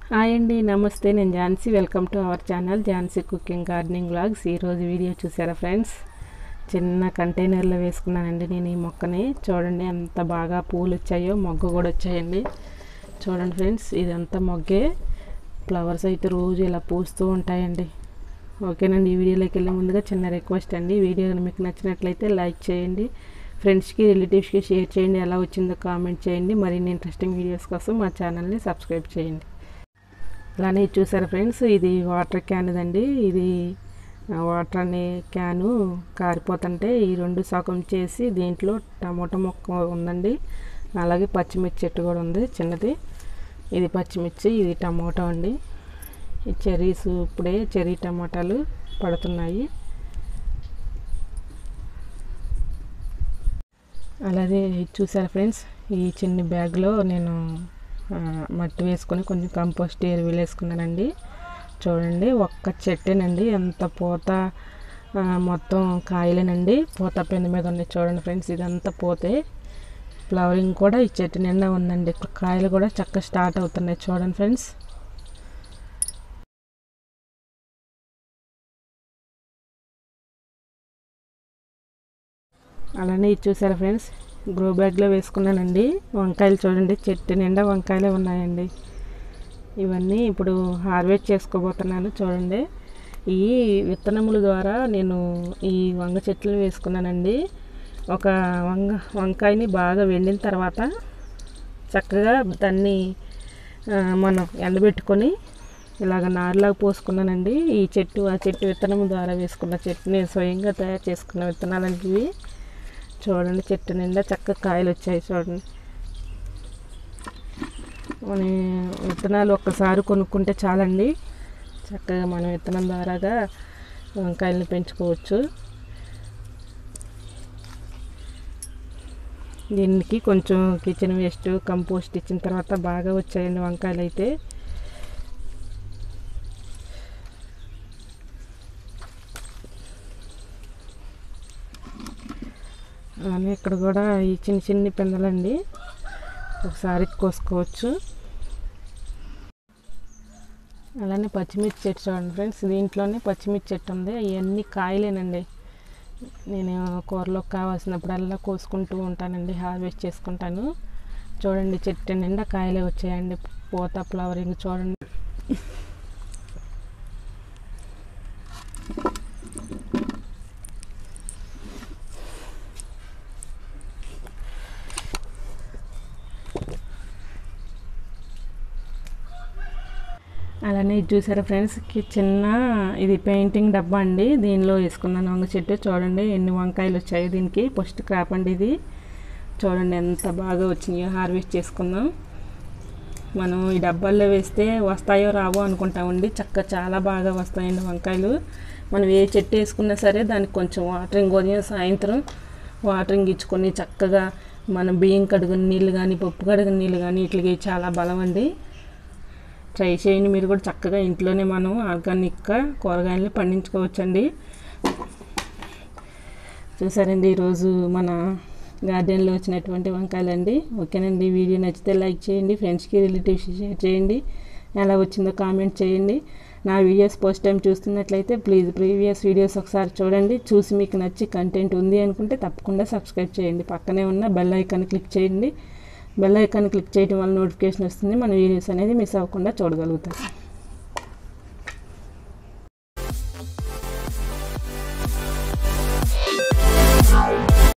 hi అండి నమస్తే నేను Jhansi welcome to our channel Jhansi cooking gardening vlogs ఈరోజు వీడియో చూసారా ఫ్రెండ్స్ చిన్న కంటైనర్లో వేసుకున్నానండి నేను ఈ మొక్కని చూడండి ఎంత బాగా పూలు వచ్చాయో మొగ్గ కూడా వచ్చాయండి చూడండి ఫ్రెండ్స్ ఇదంతా మొగ్గే ఫ్లవర్స్ అయితే రోజు ఇలా పూస్తూ ఉంటాయండి ఓకేనండి ఈ వీడియోలోకి వెళ్ళే ముందుగా చిన్న రిక్వెస్ట్ అండి ఈ వీడియో కనుక మీకు నచ్చినట్లయితే లైక్ చేయండి ఫ్రెండ్స్కి రిలేటివ్స్కి షేర్ చేయండి ఎలా వచ్చిందో కామెంట్ చేయండి మరిన్ని ఇంట్రెస్టింగ్ వీడియోస్ కోసం మా ఛానల్ని సబ్స్క్రైబ్ చేయండి అలానే ఇది చూసారా ఫ్రెండ్స్ ఇది వాటర్ క్యాన్ అండి ఇది ఆ, వాటర్ అనే క్యాను కారిపోతుంటే ఈ రెండు సగం చేసి దీంట్లో టమోటా మొక్క ఉందండి అలాగే పచ్చిమిర్చి చెట్టు కూడా ఉంది చిన్నది ఇది పచ్చిమిర్చి ఇది టమోటా అండి ఈ చెర్రీస్ ఇప్పుడే చెర్రీ టమాటాలు పడుతున్నాయి అలాగే ఇది చూసారా ఫ్రెండ్స్ ఈ చిన్న బ్యాగ్లో నేను ఆ, మట్టి వేసుకొని కొంచెం కంపోస్ట్ ఎరువులు వేసుకున్నానండి చూడండి ఒక్క చెట్టేనండి ఎంత పూత ఆ, మొత్తం కాయలేనండి పూత పెంద మీద ఉన్నాయి చూడండి ఫ్రెండ్స్ ఇదంతా పోతే ఫ్లవరింగ్ కూడా ఈ చెట్టు నిండా ఉందండి కాయలు కూడా చక్కగా స్టార్ట్ అవుతున్నాయి చూడండి ఫ్రెండ్స్ అలానే ఇది చూసారా ఫ్రెండ్స్ గ్రో బ్యాగ్లో వేసుకున్నానండి వంకాయలు చూడండి చెట్టు నిండా వంకాయలే ఉన్నాయండి ఇవన్నీ ఇప్పుడు హార్వెస్ట్ చేసుకోబోతున్నాను చూడండి ఈ విత్తనముల ద్వారా నేను ఈ వంగ చెట్లు వేసుకున్నానండి ఒక వంగ వంకాయని బాగా వెండిన తర్వాత చక్కగా దాన్ని ఆ, మనం ఎండబెట్టుకొని ఇలాగ నారులాగా పోసుకున్నానండి ఈ చెట్టు ఆ చెట్టు విత్తనం ద్వారా వేసుకున్న చెట్టు నేను స్వయంగా తయారు చేసుకున్న విత్తనాలంటే ఇవి చూడండి చెట్టు నిండా చక్కగా కాయలు వచ్చాయి చూడండి మన విత్తనాలు ఒక్కసారి కొనుక్కుంటే చాలండి చక్కగా మనం విత్తనం ద్వారాగా వంకాయలను పెంచుకోవచ్చు దీనికి కొంచెం కిచెన్ వేస్ట్ కంపోస్ట్ ఇచ్చిన తర్వాత బాగా వచ్చాయండి వంకాయలు అయితే అలానే ఇక్కడ కూడా ఈ చిన్న చిన్ని పిందలండి ఒకసారి కోసుకోవచ్చు అలానే పచ్చిమిర్చి చెట్టు చూడండి ఫ్రెండ్స్ దీంట్లోనే పచ్చిమిర్చి చెట్టు ఉంది అవన్నీ కాయలేనండి నేను కూరలో కావాల్సినప్పుడల్లా కోసుకుంటూ ఉంటానండి హార్వెస్ట్ చేసుకుంటాను చూడండి చెట్టు నిండా కాయలే వచ్చాయండి పూత ఫ్లవరింగ్ చూడండి అలానే ఇది చూసారా ఫ్రెండ్స్ కి చిన్న ఇది పెయింటింగ్ డబ్బా అండి దీనిలో వేసుకున్నాను వంగ చెట్టు చూడండి ఎన్ని వంకాయలు వచ్చాయి దీనికి ఫస్ట్ క్రాప్ అండి ఇది చూడండి ఎంత బాగా వచ్చినాయో హార్వెస్ట్ చేసుకుందాం మనం ఈ డబ్బాల్లో వేస్తే వస్తాయో రావో అనుకుంటామండి చక్క చాలా బాగా వస్తాయండి వంకాయలు మనం ఏ చెట్టు వేసుకున్నా సరే దానికి కొంచెం వాటరింగ్ ఉదయం సాయంత్రం వాటరింగ్ ఇచ్చుకొని చక్కగా మనం బియ్యం కడుగుని నీళ్ళు కానీ పప్పు కడుగుని నీళ్ళు కానీ వీటికి చాలా బలం అండి ట్రై చేయండి మీరు కూడా చక్కగా ఇంట్లోనే మనం ఆర్గానిక్గా కూరగాయలు పండించుకోవచ్చండి చూసారండి ఈరోజు మన గార్డెన్లో వచ్చినటువంటి వంకాయలండి ఓకేనండి ఈ వీడియో నచ్చితే లైక్ చేయండి ఫ్రెండ్స్కి రిలేటివ్స్ షేర్ చేయండి ఎలా వచ్చిందో కామెంట్ చేయండి నా వీడియోస్ ఫస్ట్ టైం చూస్తున్నట్లయితే ప్లీజ్ ప్రీవియస్ వీడియోస్ ఒకసారి చూడండి చూసి మీకు నచ్చి కంటెంట్ ఉంది అనుకుంటే తప్పకుండా సబ్స్క్రైబ్ చేయండి పక్కనే ఉన్న బెల్ ఐకాన్ క్లిక్ చేయండి బెల్ ఐకాన్ క్లిక్ చేయడం వల్ల నోటిఫికేషన్ వస్తుంది మన వీడియోస్ అనేది మిస్ అవ్వకుండా చూడగలుగుతారు